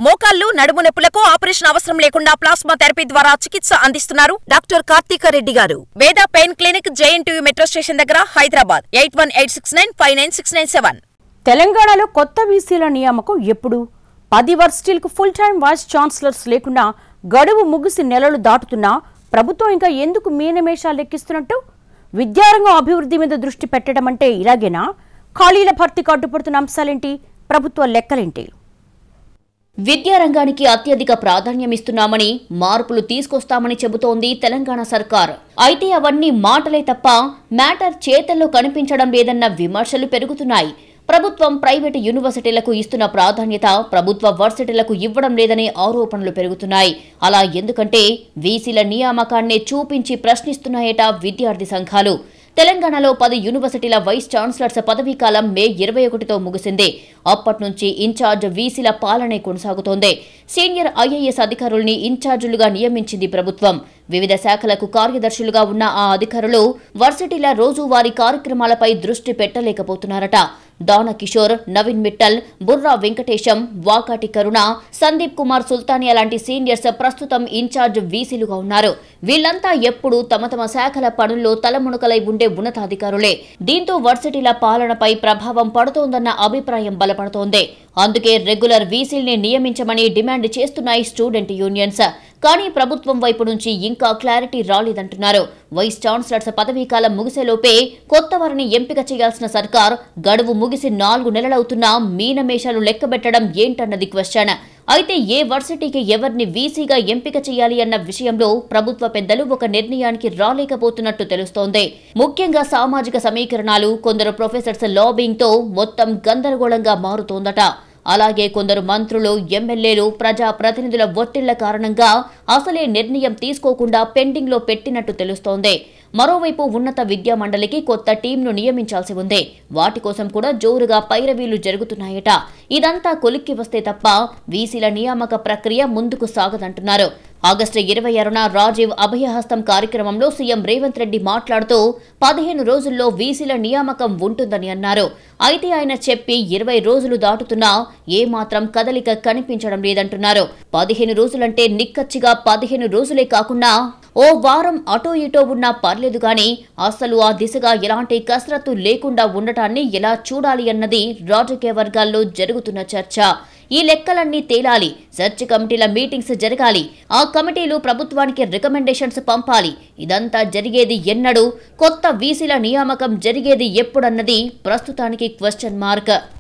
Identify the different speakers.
Speaker 1: మోకాళ్లు నడుము నొప్పులకు ఆపరేషన్ అవసరం లేకుండా ప్లాస్మా థెరపీ ద్వారా చికిత్స అందిస్తున్నారు డాక్టర్ కార్తీక రెడ్డి గారు Veda pain clinic JNTU metro station దగ్గర Hyderabad eight one eight six nine five nine six nine seven
Speaker 2: తెలంగాణలో కొత్త వీసీల నియామకం ఎప్పుడు పది వర్సిటీలకు ఫుల్ టైం వైస్ ఛాన్సలర్స్ లేకుండా గడువు ముగిసి నెలలు దాటుతున్నా ప్రభుత్వం ఇంకా ఎందుకు మీనమేషాలు లెక్కిస్తున్నట్టు విద్యారంగం అభివృద్ధి మీద దృష్టి పెట్టడం అంటే ఇలాగేనా ఖాళీల భర్తీకి అడ్డుపడుతున్న అంశాలేంటి ప్రభుత్వ లెక్కలేంటి
Speaker 3: విద్యారంగానికి అత్యధిక ప్రాధాన్యమిస్తున్నామని మార్పులు తీసుకొస్తామని చెబుతోంది తెలంగాణ సర్కార్ అయితే అవన్నీ మాటలే తప్ప మ్యాటర్ చేతల్లో కనిపించడం లేదన్న విమర్శలు పెరుగుతున్నాయి ప్రభుత్వం ప్రైవేటు యూనివర్సిటీలకు ఇస్తున్న ప్రాధాన్యత ప్రభుత్వ వర్సిటీలకు ఇవ్వడం లేదనే ఆరోపణలు పెరుగుతున్నాయి అలా ఎందుకంటే వీసీల నియామకాన్నే చూపించి ప్రశ్నిస్తున్నాయట విద్యార్థి సంఘాలు తెలంగాణలో పది యూనివర్సిటీల వైస్ ఛాన్సలర్స్ పదవీకాలం మే ఇరవై ఒకటితో ముగిసింది అప్పటి నుంచి ఇన్ఛార్జ్ వీసీల పాలనే కొనసాగుతోంది సీనియర్ ఐఏఎస్ అధికారుల్ని ఇన్ఛార్జీలుగా నియమించింది ప్రభుత్వం వివిధ శాఖలకు కార్యదర్శులుగా ఉన్న ఆ అధికారులు వర్సిటీల రోజువారీ కార్యక్రమాలపై దృష్టి పెట్టలేకపోతున్నారట దాన కిషోర్ నవీన్ మిట్టల్ బుర్రా వెంకటేశం వాకాటి కరుణ సందీప్ కుమార్ సుల్తానియా లాంటి సీనియర్స్ ప్రస్తుతం ఇన్ఛార్జ్ వీసీలుగా ఉన్నారు వీళ్లంతా ఎప్పుడూ తమ తమ శాఖల పనుల్లో తలమునకలై ఉండే ఉన్నతాధికారులే దీంతో వర్సిటీల పాలనపై ప్రభావం పడుతోందన్న అభిప్రాయం బలపడుతోంది అందుకే రెగ్యులర్ వీసీల్ని నియమించమని డిమాండ్ చేస్తున్నాయి స్టూడెంట్ యూనియన్స్ కానీ ప్రభుత్వం వైపు నుంచి ఇంకా క్లారిటీ రాలేదంటున్నారు వైస్ ఛాన్సలర్స్ పదవీకాలం ముగిసేలోపే కొత్త వారిని ఎంపిక చేయాల్సిన సర్కార్ గడువు ముగిసి నాలుగు నెలలవుతున్నా మీనమేషాలు లెక్కబెట్టడం ఏంటన్నది క్వశ్చన్ అయితే ఏ వర్సిటీకి ఎవరిని వీసీగా ఎంపిక చేయాలి అన్న విషయంలో ప్రభుత్వ పెద్దలు ఒక నిర్ణయానికి రాలేకపోతున్నట్టు తెలుస్తోంది ముఖ్యంగా సామాజిక సమీకరణాలు కొందరు ప్రొఫెసర్స్ లాబింగ్తో మొత్తం గందరగోళంగా మారుతోందట అలాగే కొందరు మంత్రులు ఎమ్మెల్యేలు ప్రజా ప్రతినిధుల ఒత్తిళ్ల కారణంగా అసలే నిర్ణయం తీసుకోకుండా పెండింగ్లో పెట్టినట్టు తెలుస్తోంది మరోవైపు ఉన్నత విద్యా మండలికి కొత్త టీంను నియమించాల్సి ఉంది వాటి కోసం కూడా జోరుగా పైరవీలు జరుగుతున్నాయట ఇదంతా కొలిక్కి వస్తే తప్ప వీసీల నియామక ప్రక్రియ ముందుకు సాగదంటున్నారు ఆగస్టు ఇరవై ఆరున రాజీవ్ అభయహస్తం కార్యక్రమంలో సీఎం రేవంత్ రెడ్డి మాట్లాడుతూ పదిహేను రోజుల్లో వీసీల నియామకం ఉంటుందని అన్నారు అయితే ఆయన చెప్పి ఇరవై రోజులు దాటుతున్నా ఏమాత్రం కదలిక కనిపించడం లేదంటున్నారు పదిహేను రోజులంటే నిక్కచ్చిగా పదిహేను రోజులే కాకుండా ఓ వారం అటో ఇటో ఉన్నా పర్లేదు గాని అసలు ఆ దిశగా ఎలాంటి కసరత్తు లేకుండా ఉండటాన్ని ఎలా చూడాలి అన్నది రాజకీయ వర్గాల్లో జరుగుతున్న చర్చ ఈ లెక్కలన్నీ తేలాలి సెర్చ్ కమిటీల మీటింగ్స్ జరగాలి ఆ కమిటీలు ప్రభుత్వానికి రికమెండేషన్స్ పంపాలి ఇదంతా జరిగేది ఎన్నడు కొత్త వీసీల నియామకం జరిగేది ఎప్పుడన్నది ప్రస్తుతానికి క్వశ్చన్ మార్క్